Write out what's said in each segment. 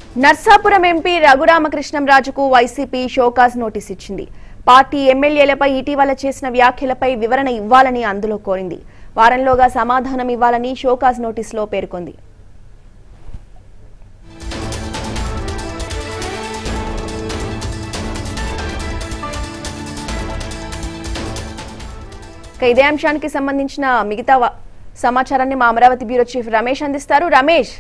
Narsapuram MP రఘురామకృష్ణంరాజుకు YCP show cause notice ఇచ్చింది party ఎమ్మెల్యేలపై ఇటీవల చేసిన వ్యాఖ్యలపై వివరణ ఇవ్వాలని అందులో కోరింది వారంలోగా సమాధానం ఇవ్వాలని షోకాజ్ నోటీసులో పేర్కొంది ఇక ఇదే అంశానికి సంబంధించిన మిగతా వ- సమాచారాన్ని మా అమరావతి బ్యూరో చీఫ్ రమేష్ అందిస్తారు Ramesh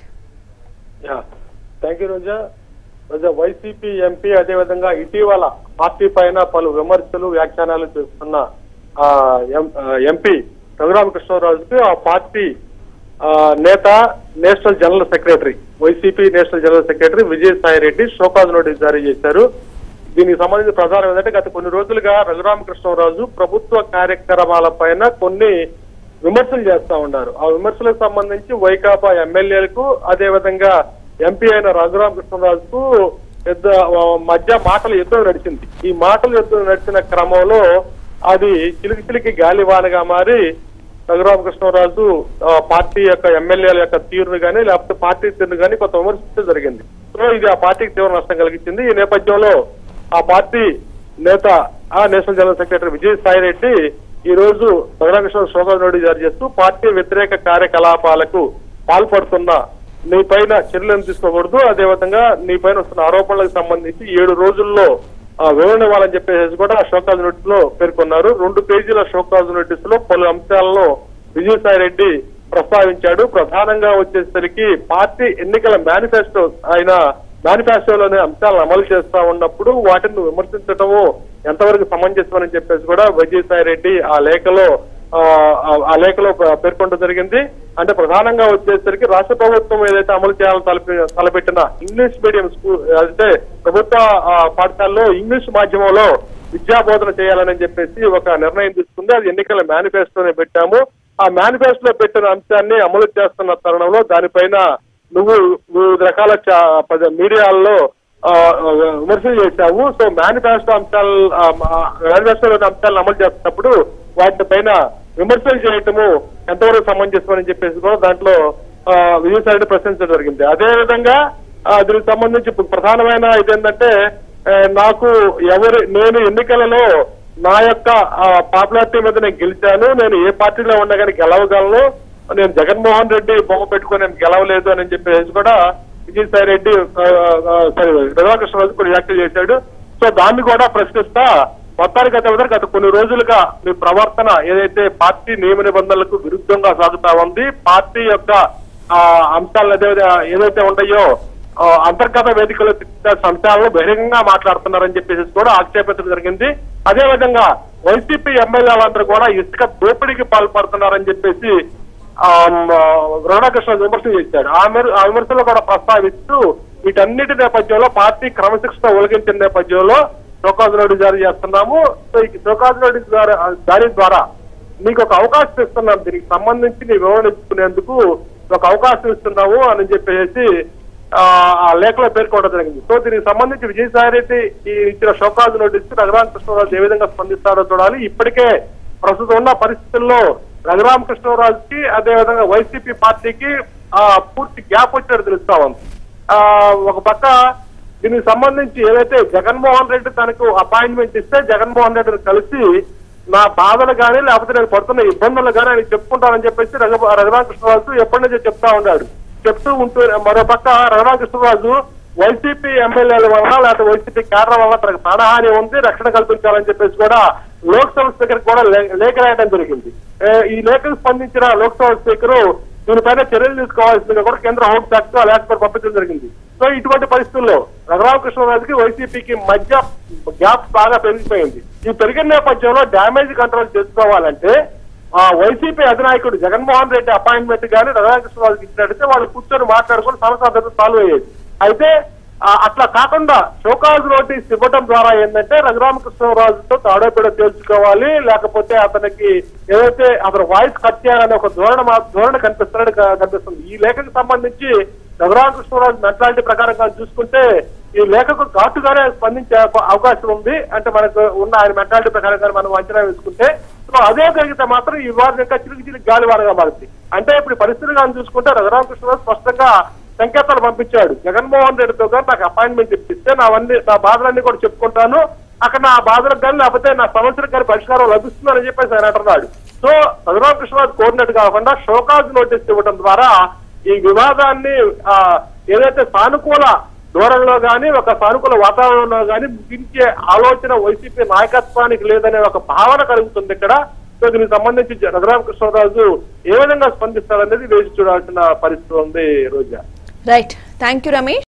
thank you Roja Roja YCP MP అదేవిధంగా ఇటీవల పార్టీ పైన పలు విమర్శలు వ్యాఖ్యానాలు చేస్తున్న ఆ, ఎం- ఆ, ఎంపీ రఘురామకృష్ణరాజుకి ఆ పార్టీ ఆ, నేత national general secretary YCP national general secretary Vijayasai Reddy show cause notice జారీ చేశారు దీనికి సంబంధించి ప్రధానం ఏంటంటే గత కొన్ని రోజులుగా రఘురామకృష్ణరాజు ప్రభుత్వ కార్యక్రమాల పైన కొన్ని విమర్శలు చేస్తా ఉన్నారు ఆ విమర్శలకు సంబంధించి వైకాపా ఎమ్మెల్యేలకు అదే విధంగా ఎంపీ అయిన రఘురామకృష్ణరాజుకు పెద్ద ఆ, మధ్య మాటల యుద్ధం నడిచింది ఈ మాటల యుద్ధం నడిచిన క్రమంలో అది చిలికి చిలికి గాలివానగా మారి రఘురామకృష్ణరాజు ఆ, పార్టీ యొక్క ఎమ్మెల్యేల యొక్క తీరును కానీ లేకపోతే పార్టీ తీరును కానీ కొంత విమర్శించడం జరిగింది సో ఇది ఆ పార్టీకి తీవ్ర నష్టం కలిగించింది ఈ నేపథ్యంలో ఆ పార్టీ నేత ఆ national general secretary Vijayasai Reddy ఈ రోజు రఘురామకృష్ణ శోభన్ నోటీస్ జారీ చేస్తూ పార్టీ వ్యతిరేక కార్యకలాపాలకు పాల్పడుతున్న నీ పైన చర్యలను తీసుకోకూడదు అదేవిధంగా నీ పైన వస్తున్న ఆరోపణలకు సంబంధించి ఏడు రోజుల్లో ఆ, వివరణ ఇవ్వాలని చెప్పేసి కూడా షోకాజ్ నోటీస్ లో పేర్కొన్నారు రెండు పేజీల షోకాజ్ నోటీస్ లో పలు అంశాలను విజయసాయి రెడ్డి ప్రస్తావించాడు ప్రధానంగా వచ్చేసరికి పార్టీ ఎన్నికల మేనిఫెస్టో ఆయన మేనిఫెస్టోలోని అంశాలను అమలు చేస్తా ఉన్నప్పుడు వాటిని విమర్శించడము ఎంతవరకు సమంజసమని చెప్పేసి కూడా విజయసాయి రెడ్డి ఆ లేఖలో ఆ, ఆ- ఆ లేఖలో ప- పేర్కొనడం జరిగింది అంటే ప్రధానంగా వచ్చేసరికి రాష్ట్ర ప్రభుత్వం ఏదైతే అమలు చేయాలని తలపి తలపెట్టిన ఇంగ్లీష్ మీడియం స్కూల్ అంటే ప్రభుత్వ ఆ, పాఠశాలలో ఇంగ్లీష్ మాధ్యమంలో విద్యా బోధన చేయాలని చెప్పేసి ఒక నిర్ణయం తీసుకుంది అది ఎన్నికల మేనిఫెస్టోనే పెట్టాము ఆ మేనిఫెస్టోలో పెట్టిన అంశాన్ని అమలు చేస్తున్న తరుణంలో దానిపైన నువ్వు వివిధ రకాల చా- పద- మీడియాల్లో ఆ, ఆ, విమర్శలు చేశావు సో మేనిఫెస్టో అంశాలు మేనిఫెస్టోలోని అంశాలను అమలు చేస్తున్నప్పుడు వాటి పైన విమర్శలు చేయటము ఎంతవరకు సమంజసమని చెప్పేసి కూడా దాంట్లో ఆ, విజయసాయి రెడ్డి ప్రశ్నించడం జరిగింది అదే విధంగా ఆ, దీనికి సంబంధించి ఇప్పుడు ప్రధానమైన ఇదేంటంటే ఆ, నాకు ఎవరు నేను ఎన్నికలలో నా యొక్క పాపులారిటీ మీద నేను గెలిచాను నేను ఏ పార్టీలో ఉన్నా కానీ గెలవగలను నేను జగన్మోహన్ రెడ్డి బొమ్మ పెట్టుకొని నేను గెలవలేదు అని చెప్పేసి కూడా విజయసాయి రెడ్డి ఆ, ఆ, సారీ రఘురామకృష్ణరాజు కొన్ని వ్యాఖ్యలు చేశాడు సో దాన్ని కూడా ప్రశ్నిస్తా మొత్తానికి అయితే మాత్రం గత కొన్ని రోజులుగా మీ ప్రవర్తన ఏదైతే పార్టీ నియమ నిబంధనలకు విరుద్ధంగా సాగుతా ఉంది పార్టీ యొక్క ఆ, అంశాలు ఏదైతే ఏదైతే ఉన్నాయో ఆ, అంతర్గత వేదికలో తిట్టాల్సిన అంశాలను బహిరంగంగా మాట్లాడుతున్నారని చెప్పేసి కూడా ఆక్షేపించడం జరిగింది అదే విధంగా వైసీపీ ఎమ్మెల్యేలందరూ కూడా ఇసుక దోపిడీకి పాల్పడుతున్నారని చెప్పేసి రమణకృష్ణ విమర్శలు చేశాడు ఆ మేర ఆ విమర్శలో కూడా ప్రస్తావిస్తూ వీటన్నిటి నేపథ్యంలో పార్టీ క్రమశిక్షణ ఒలిగించిన నేపథ్యంలో షోకాజ్ నోటీస్ జారీ చేస్తున్నాము సో ఈ షోకాజ్ నోటీస్ ద్వారా జారీ ద్వారా నీకు ఒక అవకాశం ఇస్తున్నాం దీనికి సంబంధించి నీ వివరణ ఇచ్చుకునేందుకు ఒక అవకాశం ఇస్తున్నాము అని చెప్పేసి ఆ ఆ లేఖలో పేర్కోవడం జరిగింది సో దీనికి సంబంధించి విజయసాయి రెడ్డి ఈ ఇచ్చిన షోకాజ్ నోటీస్ రఘురామ కృష్ణరాజు ఏ విధంగా స్పందిస్తారో చూడాలి ఇప్పటికే ప్రస్తుతం ఉన్న పరిస్థితుల్లో రఘురామ కృష్ణరాజుకి అదే విధంగా వైసీపీ పార్టీకి ఆ పూర్తి గ్యాప్ వచ్చినట్టు తెలుస్తా ఉంది ఆ ఒక పక్క దీనికి సంబంధించి ఏదైతే జగన్మోహన్ రెడ్డి తనకు అపాయింట్మెంట్ ఇస్తే జగన్మోహన్ రెడ్డిని కలిసి నా బాధలు కానీ లేకపోతే నేను పడుతున్న ఇబ్బందులు కానీ ఆయన చెప్పుకుంటానని చెప్పేసి రఘు రఘురామకృష్ణరాజు ఎప్పటి నుంచో చెప్తా ఉన్నాడు చెప్తూ ఉంటూ మరో పక్క రఘురామకృష్ణరాజు వైసీపీ ఎమ్మెల్యేల వలన లేకపోతే వైసీపీ కేడర్ వల్ల తనకు ప్రాణహాని ఉంది రక్షణ కల్పించాలని చెప్పేసి కూడా లోక్సభ స్పీకర్ కూడా లే- లేఖ రాయడం జరిగింది ఏ, ఈ లేఖకు స్పందించిన లోక్సభ స్పీకర్ దీనిపైన చర్యలు తీసుకోవాల్సిందిగా కూడా కేంద్ర హోంశాఖ ఆ లేఖ కూడా పంపించడం జరిగింది సో ఇటువంటి పరిస్థితుల్లో రఘురామకృష్ణరాజుకి వైసీపీకి మధ్య గ్యాప్ బాగా పెరిగిపోయింది ఈ పెరిగిన నేపథ్యంలో డ్యామేజ్ కంట్రోల్ చేసుకోవాలంటే ఆ వైసీపీ అధినాయకుడు జగన్మోహన్ రెడ్డి అపాయింట్మెంట్ కానీ రఘురామకృష్ణరాజుకి ఇచ్చినట్టయితే వాళ్ళు కూర్చొని మాట్లాడుకొని సమస్య అందరితో సాల్వ్ అయ్యేది అయితే ఆ, అట్లా కాకుండా షోకాజ్ నోటీస్ ఇవ్వడం ద్వారా ఏంటంటే రఘురామకృష్ణరాజుతో తాడోపేడో తేల్చుకోవాలి లేకపోతే అతనికి ఏదైతే అతను వాయిస్ కట్ చేయాలనే ఒక ధోరణ మా- ధోరణ కనిపిస్తున్నట్టు క- కనిపిస్తుంది ఈ లేఖకు సంబంధించి రఘురామకృష్ణరాజు మెంటాలిటీ ప్రకారంగా చూసుకుంటే ఈ లేఖకు ఘాటుగానే స్పందించే అవ- అవకాశం ఉంది అంటే మనకు ఉన్న ఆయన మెంటాలిటీ ప్రకారంగా మనం అంచనా వేసుకుంటే సో అదే జరిగితే మాత్రం ఈ వారం ఇంకా చిలికి చిలికి గాలివారగా మారుతుంది అంటే ఇప్పుడు ఈ పరిస్థితులు కానీ చూసుకుంటే రఘురామకృష్ణరాజు స్పష్టంగా సంకేతాలు పంపించాడు జగన్మోహన్ రెడ్డితో కానీ నాకు అపాయింట్మెంట్ ఇప్పిస్తే నావన్నీ నా బాధలన్నీ కూడా చెప్పుకుంటాను అక్కడ నా బాధలకు కానీ లేకపోతే నా సమస్యలకు కానీ పరిష్కారం లభిస్తుందని చెప్పేసి ఆయన అంటున్నాడు సో రఘురామకృష్ణరాజు కోరినట్టు కాకుండా షోకాజ్ నోటీస్ ఇవ్వడం ద్వారా ఈ వివాదాన్ని ఆ, ఏదైతే సానుకూల ధోరణిలో కానీ ఒక సానుకూల వాతావరణంలో కానీ ముగించే ఆలోచన వైసీపీ నాయకత్వానికి లేదనే ఒక భావన కలుగుతుంది ఇక్కడ సో దీనికి సంబంధించి జ- రఘురామకృష్ణరాజు ఏ విధంగా స్పందిస్తారనేది వేచి చూడాల్సిన పరిస్థితి ఉంది Roja right thank you Ramesh